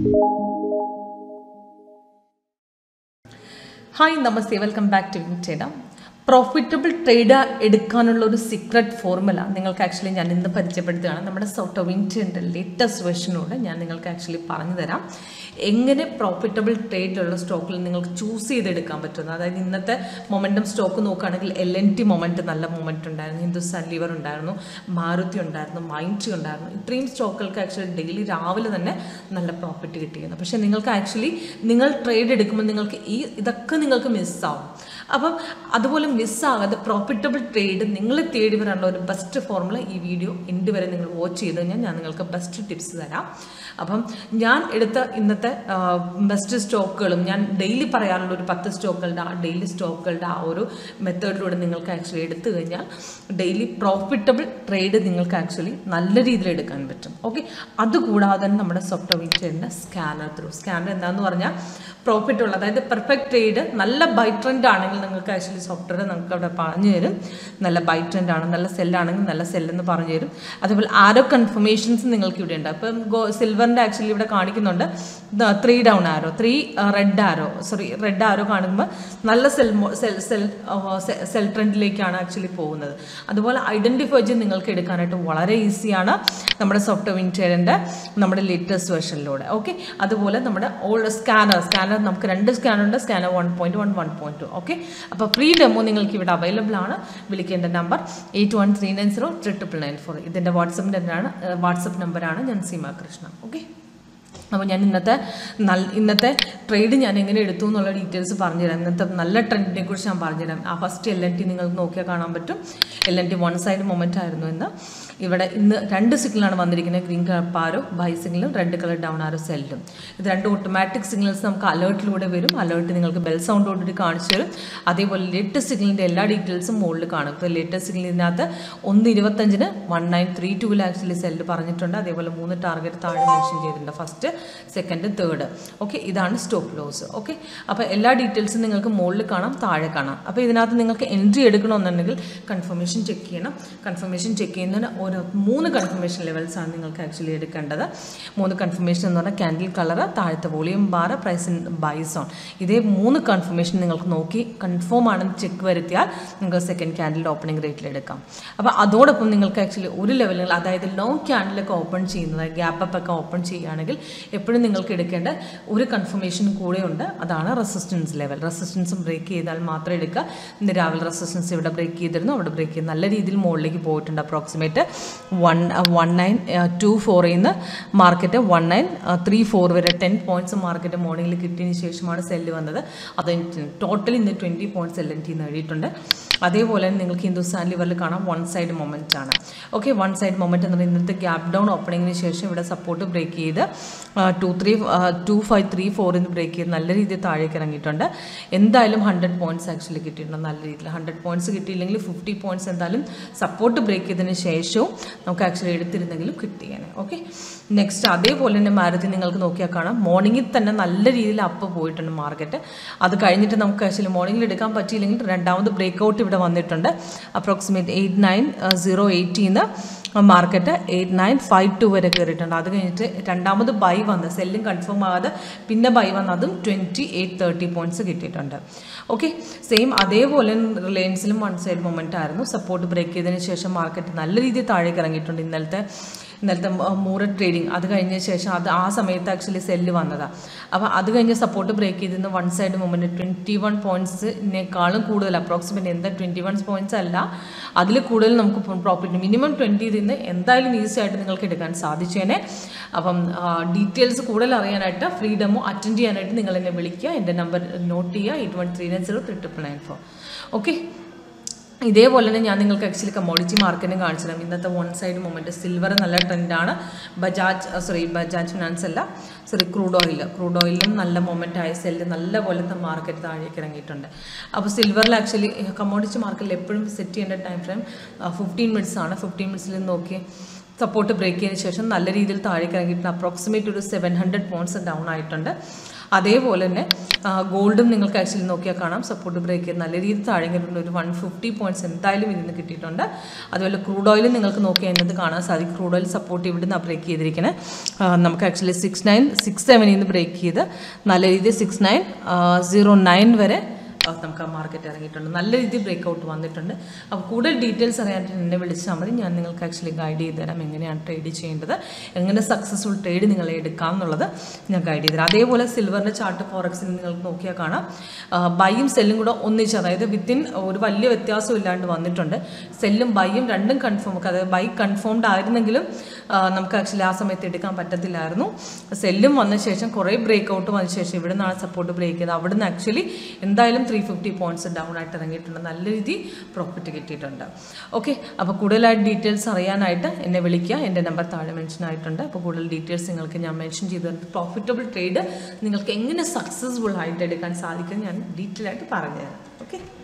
hi നമസ്തേ welcome back to വിൻറ്റേഡ profitable trade എടുക്കാനുള്ള ഒരു സീക്രട്ട് ഫോർമുല നിങ്ങൾക്ക് ആക്ച്വലി ഞാൻ ഇന്ന് പരിചയപ്പെടുത്തുകയാണ് നമ്മുടെ സോട്ടോ വിൻറ്റേൻ്റെ ലേറ്റസ്റ്റ് വെർഷനോട് ഞാൻ നിങ്ങൾക്ക് ആക്ച്വലി പറഞ്ഞു തരാം എങ്ങനെ പ്രോഫിറ്റബിൾ ട്രേഡിലുള്ള സ്റ്റോക്കിൽ നിങ്ങൾക്ക് ചൂസ് ചെയ്തെടുക്കാൻ പറ്റുന്നത് അതായത് ഇന്നത്തെ മൊമെൻറ്റം സ്റ്റോക്ക് നോക്കുകയാണെങ്കിൽ എൽ എൻ ടി മൊമെൻറ്റ് നല്ല മൊമെൻറ്റ് ഉണ്ടായിരുന്നു ഹിന്ദുസ്ഥാൻ ലിവർ ഉണ്ടായിരുന്നു മാരുതി ഉണ്ടായിരുന്നു മൈൻഡ് ഉണ്ടായിരുന്നു ഇത്രയും സ്റ്റോക്കുകൾക്ക് ആക്ച്വലി ഡെയിലി രാവിലെ തന്നെ നല്ല പ്രോഫിറ്റ് കിട്ടിയിരുന്നു പക്ഷേ നിങ്ങൾക്ക് ആക്ച്വലി നിങ്ങൾ ട്രേഡ് എടുക്കുമ്പോൾ നിങ്ങൾക്ക് ഈ ഇതൊക്കെ നിങ്ങൾക്ക് മിസ്സാവും അപ്പം അതുപോലെ മിസ്സാകാതെ പ്രോഫിറ്റബിൾ ട്രേഡ് നിങ്ങളെ തേടി വരാനുള്ള ഒരു ബെസ്റ്റ് ഫോർമുല ഈ വീഡിയോ എൻ്റെ വരെ നിങ്ങൾ വാച്ച് ചെയ്ത് കഴിഞ്ഞാൽ ഞാൻ നിങ്ങൾക്ക് ബെസ്റ്റ് ടിപ്സ് തരാം അപ്പം ഞാൻ എടുത്ത ഇന്നത്തെ ബെസ്റ്റ് സ്റ്റോക്കുകളും ഞാൻ ഡെയിലി പറയാനുള്ള ഒരു പത്ത് സ്റ്റോക്കുകളുടെ ആ ഡെയിലി സ്റ്റോക്കുകളുടെ ആ ഒരു മെത്തേഡിലൂടെ നിങ്ങൾക്ക് ആക്ച്വലി എടുത്തു കഴിഞ്ഞാൽ ഡെയിലി പ്രോഫിറ്റബിൾ ട്രേഡ് നിങ്ങൾക്ക് ആക്ച്വലി നല്ല രീതിയിൽ എടുക്കാൻ പറ്റും ഓക്കെ അതുകൂടാതെ തന്നെ നമ്മുടെ സോഫ്റ്റ്വെയർ വിൻറ്ററിൻ്റെ സ്കാനർ ത്രൂ സ്കാനർ എന്താണെന്ന് പറഞ്ഞാൽ പ്രോഫിറ്റ് ഉള്ള അതായത് പെർഫെക്റ്റ് ട്രേഡ് നല്ല ബൈ ട്രെൻഡ് ആണെങ്കിൽ നിങ്ങൾക്ക് ആക്ച്വലി സോഫ്റ്റ്വെയർ നിങ്ങൾക്ക് അവിടെ പറഞ്ഞു തരും നല്ല ബൈ ട്രെൻഡ് ആണ് നല്ല സെല്ലാണെങ്കിൽ നല്ല സെല്ലെന്ന് പറഞ്ഞു തരും അതുപോലെ ആരോ കൺഫർമേഷൻസ് നിങ്ങൾക്ക് ഇവിടെ ഉണ്ട് അപ്പം ഗോ സിൽവറിൻ്റെ ആക്ച്വലി ഇവിടെ കാണിക്കുന്നുണ്ട് three down arrow three red arrow sorry red arrow കാണുമ്പോൾ നല്ല സെൽ സെൽ സെൽ സെൽ ട്രെൻഡിലേക്കാണ് ആക്ച്വലി പോകുന്നത് അതുപോലെ ഐഡൻറ്റിഫൈ ചെയ്ത് നിങ്ങൾക്ക് എടുക്കാനായിട്ട് വളരെ ഈസിയാണ് നമ്മുടെ സോഫ്റ്റ്വെയർ വിൻറ്റേറിൻ്റെ നമ്മുടെ ലേറ്റസ്റ്റ് വെർഷനിലൂടെ ഓക്കെ അതുപോലെ നമ്മുടെ ഓൾഡ് സ്കാനർ സ്കാനർ നമുക്ക് രണ്ട് സ്കാനർ ഉണ്ട് scanner one point one one point two okay അപ്പോൾ ഫ്രീ ഡെമോ നിങ്ങൾക്ക് ഇവിടെ അവൈലബിൾ ആണ് വിളിക്കേണ്ട number eight one three nine zero triple nine four ഇതിൻ്റെ വാട്സപ്പിൻ്റെ ആണ് വാട്സപ്പ് നമ്പറാണ് ഞാൻ സീമ കൃഷ്ണ ഓക്കെ അപ്പോൾ ഞാൻ ഇന്നത്തെ നല്ല ഇന്നത്തെ ട്രേഡ് ഞാൻ എങ്ങനെ എടുത്തു എന്നുള്ള ഡീറ്റെയിൽസ് പറഞ്ഞുതരാം ഇന്നത്തെ നല്ല ട്രെൻഡിനെ കുറിച്ച് ഞാൻ പറഞ്ഞുതരാം ആ ഫസ്റ്റ് എൽ എൻ ടി നിങ്ങൾക്ക് നോക്കിയാൽ കാണാൻ പറ്റും L N T one side moment ആയിരുന്നു ഇന്ന് ഇവിടെ ഇന്ന് രണ്ട് സിഗ്നലാണ് വന്നിരിക്കുന്നത് ഗ്രീൻ കളർ പാരോ ബൈ സിഗ്നലും റെഡ് കളർ ഡൗൺ ആരോ സെല്ലും ഇത് രണ്ട് ഓട്ടോമാറ്റിക് സിഗ്നൽസ് നമുക്ക് അലേർട്ടിലൂടെ വരും അലേർട്ട് നിങ്ങൾക്ക് ബെൽ സൗണ്ടോടുകൂടി കാണിച്ചു തരും അതേപോലെ ലേറ്റസ്റ്റ് സിഗ്നലിൻ്റെ എല്ലാ ഡീറ്റെയിൽസും മുകളിൽ കാണും ഇപ്പോൾ ലേറ്റസ്റ്റ് സിഗ്നലിനകത്ത് ഒന്ന് ഇരുപത്തഞ്ചിന് വൺ നയൻ ത്രീ ടൂവിൽ ആക്ച്വലി സെല്ല് പറഞ്ഞിട്ടുണ്ട് അതേപോലെ മൂന്ന് ടാർഗറ്റ് താഴെ മെൻഷൻ ചെയ്തിട്ടുണ്ട് ഫസ്റ്റ് സെക്കൻഡ് തേർഡ് ഓക്കെ ഇതാണ് സ്റ്റോപ്പ് ലോസ് ഓക്കെ അപ്പോൾ എല്ലാ ഡീറ്റെയിൽസും നിങ്ങൾക്ക് മുകളിൽ കാണാം താഴെ കാണാം അപ്പോൾ ഇതിനകത്ത് നിങ്ങൾക്ക് എൻട്രി എടുക്കണമെന്നുണ്ടെങ്കിൽ കൺഫർമേഷൻ ചെക്ക് ചെയ്യണം കൺഫർമേഷൻ ചെക്ക് ചെയ്യുന്നതിന് ഓരോ മൂന്ന് കൺഫർമേഷൻ ലെവൽസ് ആണ് നിങ്ങൾക്ക് ആക്ച്വലി എടുക്കേണ്ടത് മൂന്ന് കൺഫർമേഷൻ എന്ന് പറഞ്ഞാൽ ക്യാൻഡിൽ കളർ താഴത്തെ volume bar price in buy zone ഇതേ മൂന്ന് കൺഫർമേഷൻ നിങ്ങൾക്ക് നോക്കി കൺഫേം ആണെന്ന് ചെക്ക് വരുത്തിയാൽ നിങ്ങൾക്ക് സെക്കൻഡ് ക്യാൻഡിൽ ഓപ്പണിംഗ് റേറ്റിൽ എടുക്കാം അപ്പോൾ അതോടൊപ്പം നിങ്ങൾക്ക് ആക്ച്വലി ഒരു ലെവലുകൾ അതായത് ലോങ് ക്യാൻഡിലൊക്കെ ഓപ്പൺ ചെയ്യുന്നത് ഗ്യാപ്പ് അപ്പ് ഒക്കെ ഓപ്പൺ ചെയ്യുകയാണെങ്കിൽ എപ്പോഴും നിങ്ങൾക്ക് എടുക്കേണ്ട ഒരു കൺഫർമേഷൻ കൂടെ ഉണ്ട് അതാണ് റെസിസ്റ്റൻസ് ലെവൽ റെസിസ്റ്റൻസ് ബ്രേക്ക് ചെയ്താൽ മാത്രം എടുക്കുക ഇന്ന് രാവിലെ റെസിസ്റ്റൻസ് ഇവിടെ ബ്രേക്ക് ചെയ്തിരുന്നു അവിടെ ബ്രേക്ക് ചെയ്ത് നല്ല രീതിയിൽ മുകളിലേക്ക് പോയിട്ടുണ്ട് approximate one one nine two ഫോറിൽ നിന്ന് market one nine three four വരെ ടെൻ പോയിൻറ്റ്സ് മാർക്കറ്റ് മോർണിംഗിൽ കിട്ടിയതിന് ശേഷമാണ് സെല്ല് വന്നത് അത് ടോട്ടൽ ഇന്ന് twenty points L N T നേടിയിട്ടുണ്ട് അതേപോലെ തന്നെ നിങ്ങൾക്ക് ഹിന്ദുസ്ഥാൻ ലിവറിൽ കാണാം വൺ സൈഡ് മൊമെൻ്റ് ആണ് ഓക്കെ വൺ സൈഡ് മൊമെൻ്റ് എന്ന് പറയുന്നത് ഇന്നത്തെ ഗ്യാപ്പ് ഡൗൺ ഓപ്പണിങ്ങിന് ശേഷം ഇവിടെ സപ്പോർട്ട് ബ്രേക്ക് ചെയ്ത് two three two five three ഫോറിൽ നിന്ന് ബ്രേക്ക് ചെയ്ത് നല്ല രീതിയിൽ താഴേക്ക് ഇറങ്ങിയിട്ടുണ്ട് എന്തായാലും ഹൺഡ്രഡ് പോയിൻറ്റ്സ് ആക്ച്വലി കിട്ടിയിട്ടുണ്ട് നല്ല രീതിയിൽ ഹൺഡ്രഡ് പോയിൻറ്റ്സ് കിട്ടിയില്ലെങ്കിൽ ഫിഫ്റ്റി പോയിൻറ്റ്സ് എന്തായാലും സപ്പോർട്ട് ബ്രേക്ക് ചെയ്തതിന് ശേഷവും നമുക്ക് ആക്ച്വലി എടുത്തിരുന്നെങ്കിലും കിട്ടിയാണ് ഓക്കെ നെക്സ്റ്റ് അതേപോലെ തന്നെ മാരുതി നിങ്ങൾക്ക് നോക്കിയാൽ കാണാം മോർണിംഗിൽ തന്നെ നല്ല രീതിയിൽ അപ്പ് പോയിട്ടുണ്ട് മാർക്കറ്റ് അത് കഴിഞ്ഞിട്ട് നമുക്ക് ആക്ച്വലി മോർണിംഗിൽ എടുക്കാൻ പറ്റിയില്ലെങ്കിൽ രണ്ടാമത് ബ്രേക്ക് ഔട്ട് ഇവിടെ വന്നിട്ടുണ്ട് അപ്രോക്സിമേറ്റ് എയ്റ്റ് നയൻ സീറോ എയ്റ്റീന്ന് market eight nine five two വരെ കയറിയിട്ടുണ്ട് അത് കഴിഞ്ഞിട്ട് രണ്ടാമത് ബൈ വന്ന് സെല്ലും കൺഫേം ആകാതെ പിന്നെ ബൈ വന്ന് അതും ട്വൻറ്റി എയ്റ്റ് തേർട്ടി പോയിൻറ്റ്സ് കിട്ടിയിട്ടുണ്ട് ഓക്കെ സെയിം അതേപോലെ റിലയൻസിലും വൺ സൈഡ് മൊമെൻ്റ് ആയിരുന്നു സപ്പോർട്ട് ബ്രേക്ക് ചെയ്തതിന് ശേഷം മാർക്കറ്റ് നല്ല രീതിയിൽ താഴേക്ക് ഇറങ്ങിയിട്ടുണ്ട് ഇന്നലത്തെ ഇന്നലത്തെ മൂറ് ട്രേഡിങ് അത് കഴിഞ്ഞ ശേഷം അത് ആ സമയത്ത് ആക്ച്വലി സെല്ല് വന്നതാണ് അപ്പോൾ അത് കഴിഞ്ഞ് സപ്പോർട്ട് ബ്രേക്ക് ചെയ്തിരുന്ന one side movement twenty one പോയിൻറ്റ്സിനേക്കാളും കൂടുതൽ അപ്രോക്സിമേറ്റ് എന്താ ട്വൻറ്റി വൺ പോയിൻറ്റ്സ് അല്ല അതിൽ കൂടുതൽ നമുക്ക് പ്രോഫിറ്റ് മിനിമം ട്വൻറ്റി നിന്ന് എന്തായാലും ഈസി ആയിട്ട് നിങ്ങൾക്ക് എടുക്കാൻ സാധിച്ചേനെ അപ്പം ഡീറ്റെയിൽസ് കൂടുതൽ അറിയാനായിട്ട് ഫ്രീഡമോ അറ്റൻഡ് ചെയ്യാനായിട്ട് നിങ്ങൾ എന്നെ വിളിക്കുക എൻ്റെ നമ്പർ നോട്ട് ചെയ്യുക eight one three nine zero three triple nine four okay ഇതേപോലെ തന്നെ ഞാൻ നിങ്ങൾക്ക് ആക്ച്വലി കമ്മോഡിറ്റി മാർക്കറ്റിനും കാണിച്ചു തരാം ഇന്നത്തെ വൺ സൈഡ് മൊമെൻറ്റ് സിൽവർ നല്ല ട്രെൻഡാണ് ബജാജ് സോറി ബജാജ് ഫിനാൻസ് അല്ല സോറി ക്രൂഡ് ഓയിൽ ക്രൂഡ് ഓയിലും നല്ല മൊമെൻ്റ് ആയ സെല്ല് നല്ല പോലത്തെ മാർക്കറ്റ് താഴേക്ക് ഇറങ്ങിയിട്ടുണ്ട് അപ്പോൾ സിൽവറിൽ ആക്ച്വലി കമ്മോഡിറ്റി മാർക്കറ്റിൽ എപ്പോഴും സെറ്റ് ചെയ്യേണ്ട ടൈം ഫ്രെയിം ഫിഫ്റ്റീൻ മിനിറ്റ്സ് ആണ് ഫിഫ്റ്റീൻ മിനിറ്റ്സിൽ നോക്കി സപ്പോർട്ട് ബ്രേക്ക് ചെയ്തതിന് ശേഷം നല്ല രീതിയിൽ താഴേക്ക് ഇറങ്ങിയിട്ടുണ്ട് അപ്രോക്സിമേറ്റ് ഒരു സെവൻ ഹൺഡ്രഡ് പോയിൻറ്റ്സ് ഡൗൺ ആയിട്ടുണ്ട് അതേപോലെ തന്നെ ഗോൾഡും നിങ്ങൾക്ക് ആക്ച്വലി നോക്കിയാൽ കാണാം സപ്പോർട്ട് ബ്രേക്ക് ചെയ്ത് നല്ല രീതിയിൽ താഴെ കിട്ടുന്നുണ്ട് ഒരു വൺ ഫിഫ്റ്റി പോയിന്റ്സ് എന്തായാലും ഇതിന് കിട്ടിയിട്ടുണ്ട് അതുപോലെ ക്രൂഡ് ഓയിൽ നിങ്ങൾക്ക് നോക്കിയാൽ അതിനകത്ത് കാണാൻ സാധിക്കും ക്രൂഡ് ഓയിൽ സപ്പോർട്ട് ഇവിടുന്ന് ബ്രേക്ക് ചെയ്തിരിക്കുന്നത് നമുക്ക് ആക്ച്വലി സിക്സ് നയൻ സിക്സ് സെവനിൽ നിന്ന് ബ്രേക്ക് ചെയ്ത് നല്ല രീതിയിൽ സിക്സ് നയൻ സീറോ നയൻ വരെ ആ, നമുക്ക് ആ മാർക്കറ്റ് ഇറങ്ങിയിട്ടുണ്ട് നല്ല രീതിയിൽ ബ്രേക്ക് ഔട്ട് വന്നിട്ടുണ്ട് അപ്പോൾ കൂടുതൽ ഡീറ്റെയിൽസ് അറിയാനായിട്ട് എന്നെ വിളിച്ചാൽ മതി ഞാൻ നിങ്ങൾക്ക് ആക്ച്വലി ഗൈഡ് ചെയ്ത് തരാം എങ്ങനെയാണ് ട്രേഡ് ചെയ്യേണ്ടത് എങ്ങനെ സക്സസ്ഫുൾ ട്രേഡ് നിങ്ങളെ എടുക്കാം എന്നുള്ളത് ഞാൻ ഗൈഡ് ചെയ്ത് തരാം അതേപോലെ സിൽവറിൻ്റെ ചാർട്ട് ഫോറക്സിൽ നിങ്ങൾക്ക് നോക്കിയാൽ കാണാം ബൈയും സെല്ലും കൂടെ ഒന്നിച്ച് അതായത് വിത്തിൻ ഒരു വലിയ വ്യത്യാസം ഇല്ലാണ്ട് വന്നിട്ടുണ്ട് സെല്ലും ബൈയും രണ്ടും കൺഫേം അതായത് ബൈ കൺഫേംഡ് ആയിരുന്നെങ്കിലും ആ, നമുക്ക് ആക്ച്വലി ആ സമയത്ത് എടുക്കാൻ പറ്റത്തില്ലായിരുന്നു സെല്ലും വന്ന ശേഷം കുറേ ബ്രേക്ക് ഔട്ട് വന്ന ശേഷം ഇവിടെ നിന്നാണ് സപ്പോർട്ട് ബ്രേക്ക് ചെയ്തത് അവിടെ നിന്ന് ആക്ച്വലി എന്തായാലും ത്രീ ഫിഫ്റ്റി പോയിന്റ്സ് ഡൗൺ ആയിട്ട് ഇറങ്ങിയിട്ടുണ്ട് നല്ല രീതിയിൽ പ്രോഫിറ്റ് കിട്ടിയിട്ടുണ്ട് ഓക്കെ അപ്പോൾ കൂടുതലായിട്ട് ഡീറ്റെയിൽസ് അറിയാനായിട്ട് എന്നെ വിളിക്കുക എൻ്റെ നമ്പർ താഴെ മെൻഷൻ ആയിട്ടുണ്ട് അപ്പോൾ കൂടുതൽ ഡീറ്റെയിൽസ് നിങ്ങൾക്ക് ഞാൻ മെൻഷൻ ചെയ്തു പ്രോഫിറ്റബിൾ ട്രേഡ് നിങ്ങൾക്ക് എങ്ങനെ സക്സസ്ഫുൾ ആയിട്ട് എടുക്കാൻ സാധിക്കും ഞാൻ ഡീറ്റെയിൽ ആയിട്ട് പറഞ്ഞുതരാം ഓക്കെ